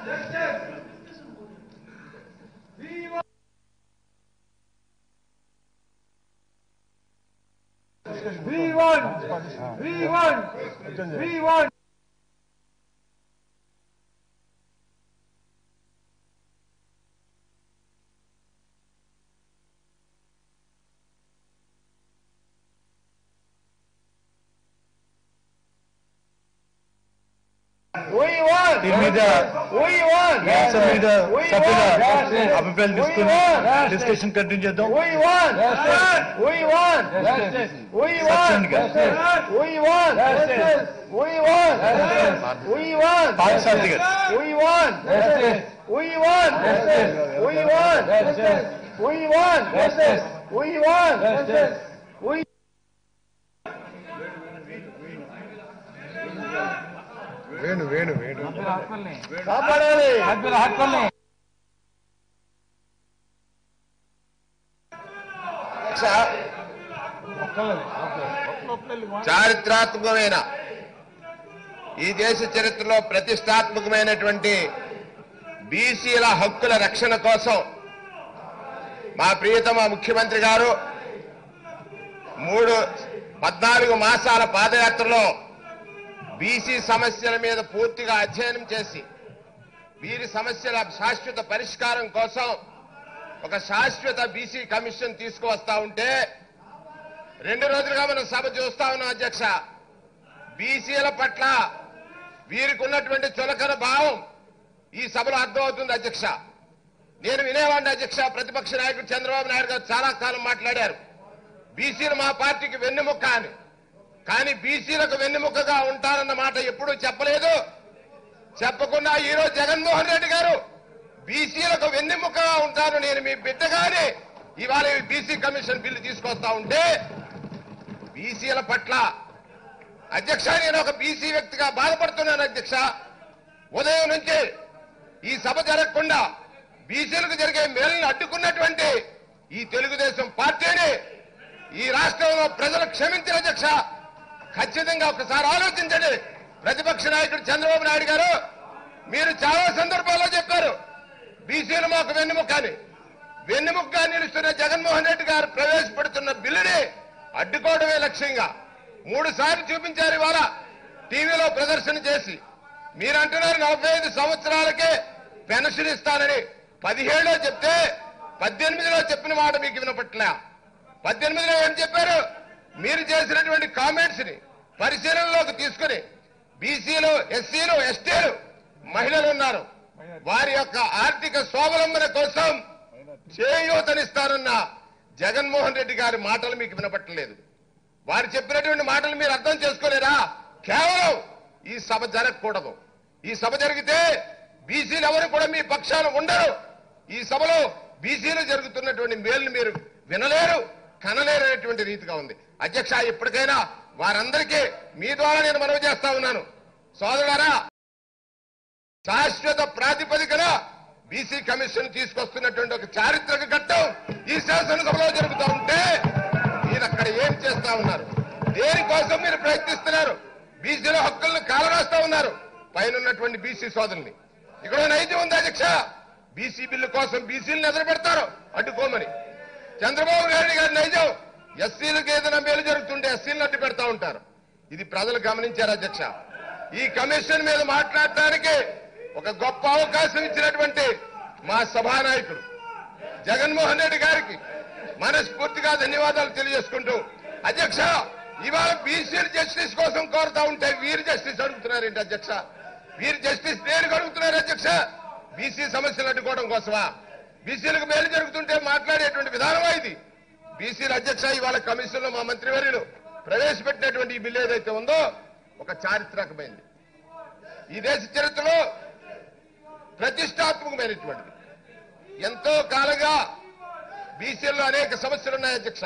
We want, we want, we want. We want. దీని మీద We want. ఈ అంశం మీద We సభ్యుల want. అభిప్రాయాలు We తీసుకుని want. డిస్కషన్ కంటిన్యూ చేద్దాం We want. We want. We want. సత్యంగా. We want. We want. We want. పాఠశాల గారు We want. We want. We want. We want. We want. We Venu Venu Venu కాపాడాలి చారిత్రాత్మకమైన ఈ దేశ చరిత్రలో ప్రతిష్టాత్మకమైనటువంటి బీసీల హక్కుల రక్షణ కోసం మా ప్రియతమ ముఖ్యమంత్రి గారు మూడు పద్నాలుగు మాసాల పాదయాత్రలో బీసీ సమస్యల మీద పూర్తిగా అధ్యయనం చేసి వీరి సమస్యల శాశ్వత పరిష్కారం కోసం ఒక శాశ్వత బీసీ కమిషన్ తీసుకువస్తా ఉంటే రెండు రోజులుగా మనం సభ చూస్తా ఉన్నాం అధ్యక్ష బీసీల పట్ల వీరికి ఉన్నటువంటి చులకన భావం ఈ సభలో అర్థమవుతుంది అధ్యక్ష నేను వినేవాడిని అధ్యక్ష ప్రతిపక్ష నాయకుడు చంద్రబాబు నాయుడు గారు చాలా కాలం మాట్లాడారు బీసీలు మా పార్టీకి వెన్నెముక్క అని కానీ బీసీలకు వెన్నెముకగా ఉంటారన్న మాట ఎప్పుడూ చెప్పలేదు చెప్పకుండా ఈరోజు జగన్మోహన్ రెడ్డి గారు బీసీలకు వెన్నెముకగా ఉంటాను నేను మీ బిడ్డగానే ఇవాళ ఈ బీసీ కమిషన్ బిల్లు తీసుకొస్తా ఉంటే బీసీల పట్ల అధ్యక్ష నేను ఒక బీసీ వ్యక్తిగా బాధపడుతున్నాను అధ్యక్ష ఉదయం నుంచి ఈ సభ జరగకుండా బీసీలకు జరిగే మేలుని అడ్డుకున్నటువంటి ఈ తెలుగుదేశం పార్టీని ఈ రాష్ట్రంలో ప్రజలు క్షమించిన అధ్యక్ష ఖచ్చితంగా ఒకసారి ఆలోచించండి ప్రతిపక్ష నాయకుడు చంద్రబాబు నాయుడు గారు మీరు చాలా సందర్భాల్లో చెప్పారు బీసీలు మాకు వెన్నెముక అని వెన్నెముకగా నిలుస్తున్న జగన్మోహన్ రెడ్డి గారు ప్రవేశపెడుతున్న బిల్లుని అడ్డుకోవడమే లక్ష్యంగా మూడు సార్లు చూపించారు ఇవాళ టీవీలో ప్రదర్శన చేసి మీరు అంటున్నారు నలభై ఐదు సంవత్సరాలకే పెన్షన్ ఇస్తానని పదిహేడులో చెప్తే పద్దెనిమిదిలో చెప్పిన మాట మీకు వినపట్లే పద్దెనిమిదిలో ఏం చెప్పారు మీరు చేసినటువంటి కామెంట్స్ ని పరిశీలనలోకి తీసుకుని బీసీలు ఎస్సీలు ఎస్టీలు మహిళలు ఉన్నారు వారి యొక్క ఆర్థిక స్వావలంబన కోసం చేయూతనిస్తారన్న జగన్మోహన్ రెడ్డి గారి మాటలు మీకు వినపట్టలేదు వారు చెప్పినటువంటి మాటలు మీరు అర్థం చేసుకోలేరా కేవలం ఈ సభ జరగకూడదు ఈ సభ జరిగితే బీసీలు ఎవరు కూడా మీ పక్షాన ఉండరు ఈ సభలో బీసీలు జరుగుతున్నటువంటి మేలుని మీరు వినలేరు కనలేరనేటువంటి రీతిగా ఉంది అధ్యక్ష ఇప్పటికైనా వారందరికీ మీ ద్వారా నేను మనవి చేస్తా ఉన్నాను సోదరులారా శాశ్వత ప్రాతిపదికన బీసీ కమిషన్ తీసుకొస్తున్నటువంటి ఒక చారిత్రక ఘట్టం ఈ శాసనసభలో జరుగుతూ ఉంటే మీరు అక్కడ ఏం చేస్తా ఉన్నారు దేనికోసం మీరు ప్రయత్నిస్తున్నారు బీసీల హక్కులను కాలరాస్తా ఉన్నారు పైన ఉన్నటువంటి బీసీ సోదరుల్ని ఇక్కడ నైజం ఉంది అధ్యక్ష బీసీ బిల్లు కోసం బీసీలను ఎదురు పెడతారు అడ్డుకోమని చంద్రబాబు నాయుడు గారి నైజం ఎస్సీలకు ఏదైనా మేలు జరుగుతుంటే ఎస్సీలను అడ్డు పెడతా ఉంటారు ఇది ప్రజలు గమనించారు అధ్యక్ష ఈ కమిషన్ మీద మాట్లాడటానికి ఒక గొప్ప అవకాశం ఇచ్చినటువంటి మా సభానాయకుడు జగన్మోహన్ రెడ్డి గారికి మనస్ఫూర్తిగా ధన్యవాదాలు తెలియజేసుకుంటూ అధ్యక్ష ఇవాళ బీసీలు జస్టిస్ కోసం కోరుతా ఉంటే వీరు జస్టిస్ అడుగుతున్నారేంటి అధ్యక్ష వీరు జస్టిస్ దేనికి అడుగుతున్నారు అధ్యక్ష బీసీ సమస్యలు అడ్డుకోవడం కోసమా బీసీలకు మేలు జరుగుతుంటే మాట్లాడేటువంటి విధానమా ఇది బీసీల అధ్యక్ష ఇవాళ కమిషన్ లో మా మంత్రివర్యులు ప్రవేశపెట్టినటువంటి ఈ బిల్లు ఏదైతే ఉందో ఒక చారిత్రకమైంది ఈ దేశ చరిత్రలో ప్రతిష్టాత్మకమైనటువంటిది ఎంతో కాలంగా బీసీల్లో అనేక సమస్యలు ఉన్నాయి అధ్యక్ష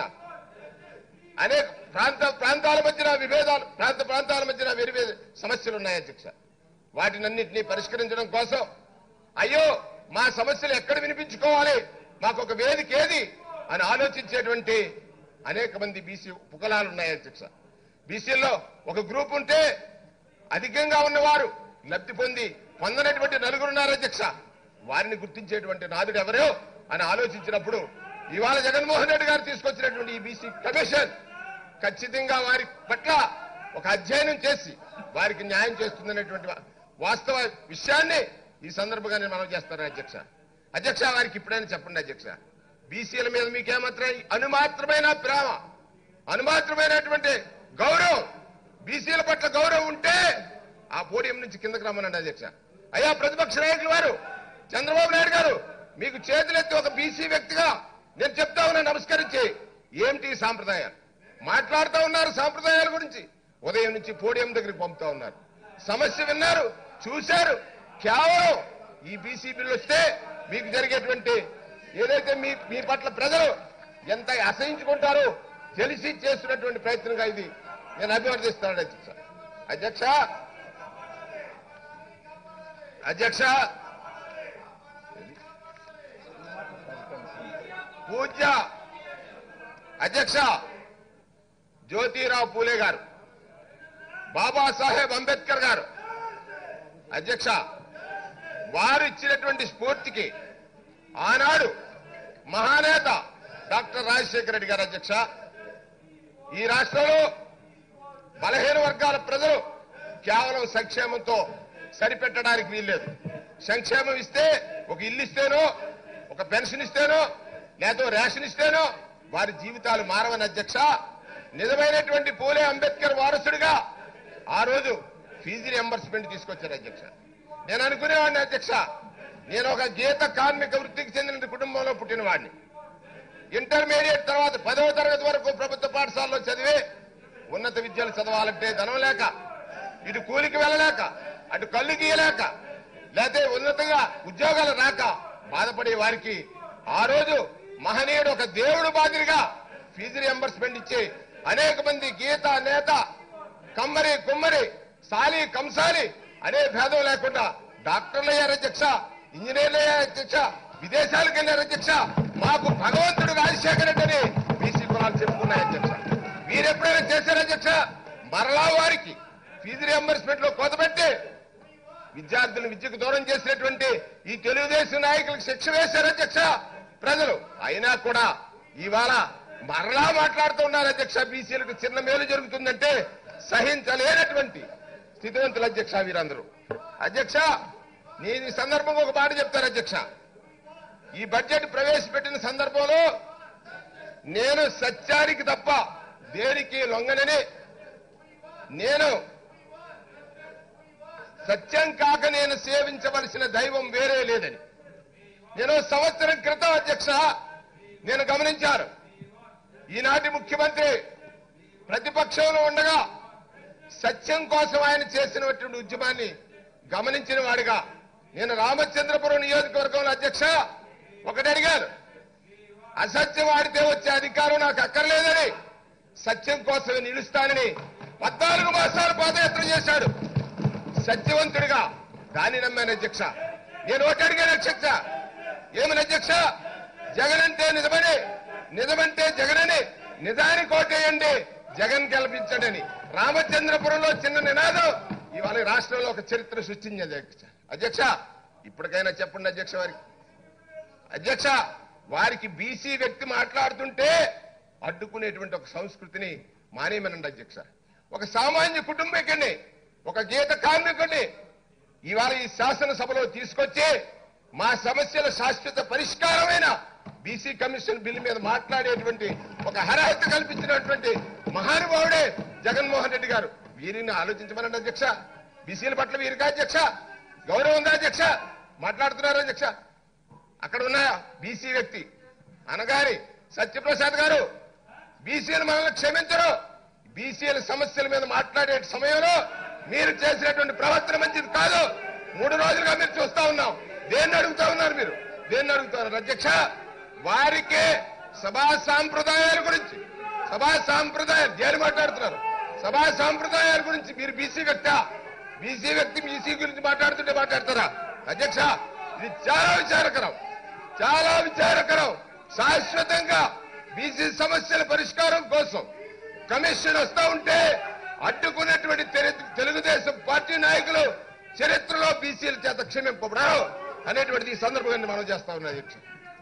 అనేక ప్రాంత ప్రాంతాల మధ్యన విభేదాలు ప్రాంత ప్రాంతాల మధ్యన వేరు వేరు సమస్యలు ఉన్నాయి అధ్యక్ష వాటినన్నింటినీ పరిష్కరించడం కోసం అయ్యో మా సమస్యలు ఎక్కడ వినిపించుకోవాలి మాకు ఒక వేదిక ఏది అని ఆలోచించేటువంటి అనేక మంది బీసీ ఉపకులాలు ఉన్నాయి అధ్యక్ష బీసీల్లో ఒక గ్రూప్ ఉంటే అధికంగా ఉన్నవారు లబ్ధి పొంది పొందనటువంటి నలుగురున్నారు అధ్యక్ష వారిని గుర్తించేటువంటి నాదుడు ఎవరో అని ఆలోచించినప్పుడు ఇవాళ జగన్మోహన్ రెడ్డి గారు తీసుకొచ్చినటువంటి ఈ బీసీ కమిషన్ ఖచ్చితంగా వారి పట్ల ఒక అధ్యయనం చేసి వారికి న్యాయం చేస్తుందనేటువంటి వా- వాస్తవ విషయాన్ని ఈ సందర్భంగా నేను మనం చేస్తాను అధ్యక్ష అధ్యక్ష వారికి ఇప్పుడైనా చెప్పండి అధ్యక్ష బీసీల మీద మీకేమాత్రం అనుమాత్రమైన ప్రేమ అనుమాత్రమైనటువంటి గౌరవం బీసీల పట్ల గౌరవం ఉంటే ఆ పోడియం నుంచి కిందకు రమ్మనండి అధ్యక్ష అయ్యా ప్రతిపక్ష నాయకులు వారు చంద్రబాబు నాయుడు గారు మీకు చేతులెత్తి ఒక బీసీ వ్యక్తిగా నేను చెప్తా ఉన్నా నమస్కరించి ఏమిటి ఈ సాంప్రదాయాలు మాట్లాడుతూ ఉన్నారు సాంప్రదాయాల గురించి ఉదయం నుంచి పోడియం దగ్గరికి పంపుతా ఉన్నారు సమస్య విన్నారు చూశారు కేవలం ఈ బీసీ బిల్లు వస్తే మీకు జరిగేటువంటి ఏదైతే మీ మీ పట్ల ప్రజలు ఎంత అసహించుకుంటారో తెలిసి చేస్తున్నటువంటి ప్రయత్నంగా ఇది నేను అభివర్దిస్తాను అధ్యక్ష అధ్యక్ష అధ్యక్ష పూజ్య అధ్యక్ష జ్యోతిరావు పూలే గారు బాబాసాహెబ్ అంబేద్కర్ గారు అధ్యక్ష వారు ఇచ్చినటువంటి స్ఫూర్తికి ఆనాడు మహానేత డాక్టర్ రాజశేఖర రెడ్డి గారు అధ్యక్ష ఈ రాష్ట్రంలో బలహీన వర్గాల ప్రజలు కేవలం సంక్షేమంతో సరిపెట్టడానికి వీల్లేదు సంక్షేమం ఇస్తే ఒక ఇల్లు ఇస్తేనో ఒక పెన్షన్ ఇస్తేనో లేదా రేషన్ ఇస్తేనో వారి జీవితాలు మారవని అధ్యక్ష నిజమైనటువంటి పూలే అంబేద్కర్ వారసుడిగా ఆ రోజు ఫీజు రియంబర్స్మెంట్ తీసుకొచ్చారు అధ్యక్ష నేను అనుకునేవాడిని అధ్యక్ష నేను ఒక గీత కార్మిక వృత్తికి చెందిన కుటుంబంలో పుట్టినవాడిని ఇంటర్మీడియట్ తర్వాత పదవ తరగతి వరకు ప్రభుత్వ పాఠశాలలో చదివి ఉన్నత విద్యలు చదవాలంటే ధనం లేక ఇటు కూలికి వెళ్ళలేక అటు కళ్ళు గీయలేక లేకపోతే ఉన్నతంగా ఉద్యోగాలు రాక బాధపడే వారికి ఆ రోజు మహనీయుడు ఒక దేవుడు మాదిరిగా ఫీజు రియంబర్స్మెంట్ ఇచ్చి అనేక మంది గీత నేత కమ్మరి కుమ్మరి సాలి కంసాలి అనే భేదం లేకుండా డాక్టర్లు అయ్యారు అధ్యక్ష ఇంజనీర్లు అయ్యారు అధ్యక్ష విదేశాలకు వెళ్ళారు అధ్యక్ష మాకు భగవంతుడు రాజశేఖర రెడ్డి అని బీసీ కులాలు చెప్పుకున్నాయి అధ్యక్ష మీరు ఎప్పుడైనా చేశారు అధ్యక్ష మరలా వారికి ఫీజు రియంబర్స్మెంట్ లో కోతపెట్టి విద్యార్థులను విద్యకు దూరం చేసినటువంటి ఈ తెలుగుదేశం నాయకులకు శిక్ష వేశారు అధ్యక్ష ప్రజలు అయినా కూడా ఇవాళ మరలా మాట్లాడుతూ ఉన్నారు అధ్యక్ష బీసీలకు చిన్న మేలు జరుగుతుందంటే సహించలేనటువంటి స్థితివంతులు అధ్యక్ష వీరందరూ అధ్యక్ష నేను ఈ సందర్భంగా ఒక మాట చెప్తాను అధ్యక్ష ఈ బడ్జెట్ ప్రవేశపెట్టిన సందర్భంలో నేను సత్యానికి తప్ప దేనికి లొంగనని నేను సత్యం కాక నేను సేవించవలసిన దైవం వేరే లేదని నేను సంవత్సరం క్రితం అధ్యక్ష నేను గమనించాను ఈనాటి ముఖ్యమంత్రి ప్రతిపక్షంలో ఉండగా సత్యం కోసం ఆయన చేసినటువంటి ఉద్యమాన్ని గమనించిన వాడిగా నేను రామచంద్రపురం నియోజకవర్గంలో అధ్యక్ష ఒకటి అడిగాను అసత్యం ఆడితే వచ్చే అధికారం నాకు అక్కర్లేదని సత్యం కోసమే నిలుస్తానని పద్నాలుగు మాసాలు పాదయాత్ర చేశాడు సత్యవంతుడిగా దాన్ని నమ్మాను అధ్యక్ష నేను ఒకటి అడిగాను అధ్యక్ష ఏమని అధ్యక్ష జగన్ అంటే నిజమని నిజమంటే జగనని నిజానికి ఓటేయండి జగన్ గెలిపించడని రామచంద్రపురంలో చిన్న నినాదం ఇవాళ ఈ రాష్ట్రంలో ఒక చరిత్ర సృష్టించింది అధ్యక్ష అధ్యక్ష ఇప్పటికైనా చెప్పండి అధ్యక్ష వారికి అధ్యక్ష వారికి బీసీ వ్యక్తి మాట్లాడుతుంటే అడ్డుకునేటువంటి ఒక సంస్కృతిని మానేయమనండి అధ్యక్ష ఒక సామాన్య కుటుంబీకుడిని ఒక గీత కార్మికుడిని ఇవాళ ఈ శాసనసభలో తీసుకొచ్చి మా సమస్యల శాశ్వత పరిష్కారమైన బీసీ కమిషన్ బిల్లు మీద మాట్లాడేటువంటి ఒక అర్హత కల్పించినటువంటి మహానుభావుడే జగన్మోహన్ రెడ్డి గారు వీరిని ఆలోచించమనండి అధ్యక్ష బీసీల పట్ల వీరికా అధ్యక్ష గౌరవం ఉందా అధ్యక్ష మాట్లాడుతున్నారు అధ్యక్ష అక్కడ ఉన్న బీసీ వ్యక్తి అనగాని సత్యప్రసాద్ గారు బీసీలు మనల్ని క్షమించరు బీసీల సమస్యల మీద మాట్లాడే సమయంలో మీరు చేసినటువంటి ప్రవర్తన మంచిది కాదు మూడు రోజులుగా మీరు చూస్తా ఉన్నాం దేన్ని అడుగుతా ఉన్నారు మీరు దేన్ని అడుగుతున్నారు అధ్యక్ష వారికే సభా సాంప్రదాయాల గురించి సభా సాంప్రదాయాలు దేని మాట్లాడుతున్నారు సభా సాంప్రదాయాల గురించి మీరు బీసీ వ్యక్తి బీసీ వ్యక్తి బీసీ గురించి మాట్లాడుతుంటే మాట్లాడతారా అధ్యక్ష ఇది చాలా విచారకరం చాలా విచారకరం శాశ్వతంగా బీసీ సమస్యల పరిష్కారం కోసం కమిషన్ వస్తా ఉంటే అడ్డుకున్నటువంటి తెలు- తెలుగుదేశం పార్టీ నాయకులు చరిత్రలో బీసీల చేత క్షమింపబడరు అనేటువంటిది ఈ సందర్భంగా మనం చేస్తా ఉన్నది అధ్యక్ష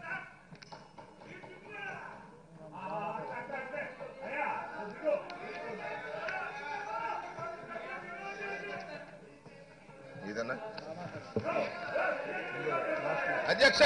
ఇదన్నా అధ్యక్ష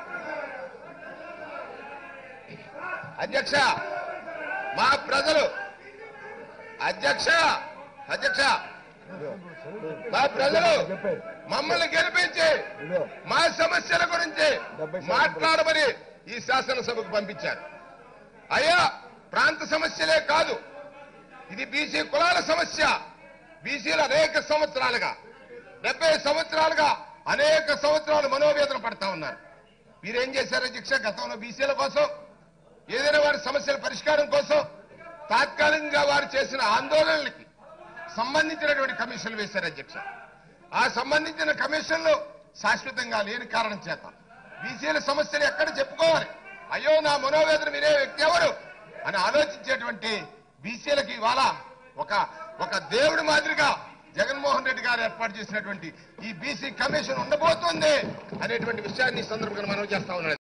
అధ్యక్ష మా ప్రజలు అధ్యక్ష అధ్యక్ష మా ప్రజలు మమ్మల్ని గెలిపించి మా సమస్యల గురించి మాట్లాడమని ఈ శాసనసభకు పంపించారు అయ్యా ప్రాంత సమస్యలే కాదు ఇది బీసీ కులాల సమస్య బీసీలు అనేక సంవత్సరాలుగా డెబ్బై సంవత్సరాలుగా అనేక సంవత్సరాలు మనోవేదన పడతా ఉన్నారు మీరేం చేశారు అధ్యక్ష గతంలో బీసీల కోసం ఏదైనా వారి సమస్యల పరిష్కారం కోసం తాత్కాలికంగా వారు చేసిన ఆందోళనలకి సంబంధించినటువంటి కమిషన్లు వేశారు అధ్యక్ష ఆ సంబంధించిన కమిషన్లు శాశ్వతంగా లేని కారణం చేత బీసీల సమస్యలు ఎక్కడ చెప్పుకోవాలి అయ్యో నా మనోవేదన వినే వ్యక్తి ఎవరు అని ఆలోచించేటువంటి బీసీలకి ఇవాళ ఒక ఒక దేవుడి మాదిరిగా జగన్మోహన్ రెడ్డి గారు ఏర్పాటు చేసినటువంటి ఈ బీసీ కమిషన్ ఉండబోతుంది అనేటువంటి విషయాన్ని ఈ సందర్భంగా మనం చేస్తా ఉన్నాం